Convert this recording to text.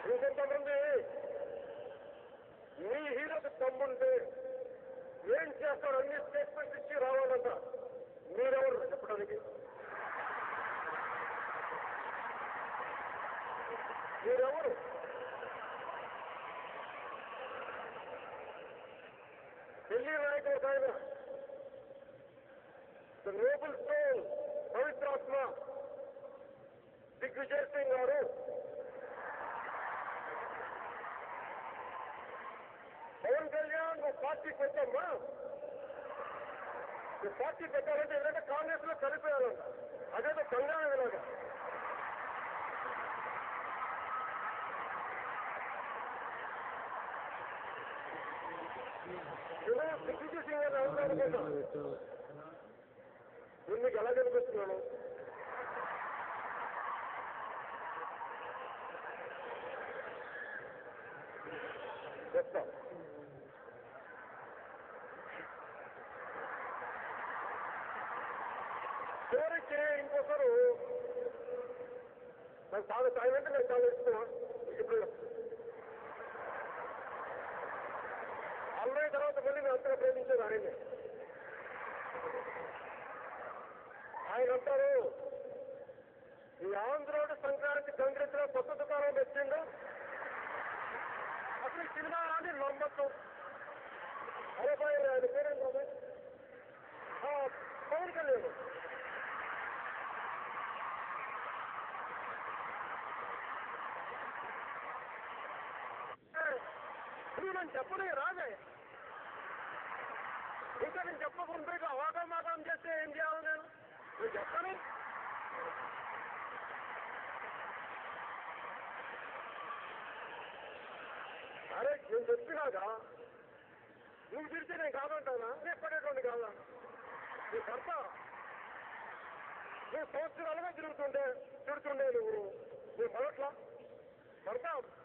ఇంకొంతమంది మీ హీరోకి తమ్ముంటే ఏం చేస్తారు అన్ని స్టేట్మెంట్స్ ఇచ్చి రావాలంట మీరెవరు చెప్పడానికి మీరెవరు ఢిల్లీ నాయకుడు ఒక ఆయన ద నోబుల్ సోల్ పవిత్రాత్మ దిగ్విజయ్ సింగ్ గారు పవన్ కళ్యాణ్ నువ్వు పార్టీ పెట్టమ్మా నువ్వు పార్టీ పెట్టాలంటే ఏదంటే కాంగ్రెస్ లో కలిపేయాలంట అదేదో కంగారు ఇలాగా నేను దిగ్విజయ్ సింగ్ గారు అనుకుంటా నేను మీకు ఎలా కనిపిస్తున్నాను చెప్తా చివరికి ఇంకొకరు నాకు చాలా టైం అంటే నాకు చాలా ఇష్టం ఇప్పుడు అమ్మాయి తర్వాత మళ్ళీ నేను అంతగా ప్రేమించేది ఆయనే ఆయన అంటారు ఈ ఆంధ్రోడు సంక్రాంతి కాంగ్రెస్ లో కొత్త దుకాణం పెట్టిండు అసలు ఈ సినిమా రాని నమ్మకం అరే బాయ్ ఆయన పేరేం బాబాయ్ ఆ, పవన్ కళ్యాణ్ నువ్వు నేను చెప్పలే రాదే ఇంకా నేను చెప్పకుండా ఇట్లా అవాగం మాగం చేస్తే ఏం చేయాలి నేను నేను చెప్తాను అరే నేను చెప్పినాగా నువ్వు తిరిగితే నేను కాదంటానా నేను పడేటువంటి కాదా నీ భర్త నువ్వు సంవత్సరాలుగా తిరుగుతుండే తిరుగుతుండే నువ్వు నువ్వు మొదట్లా భర్త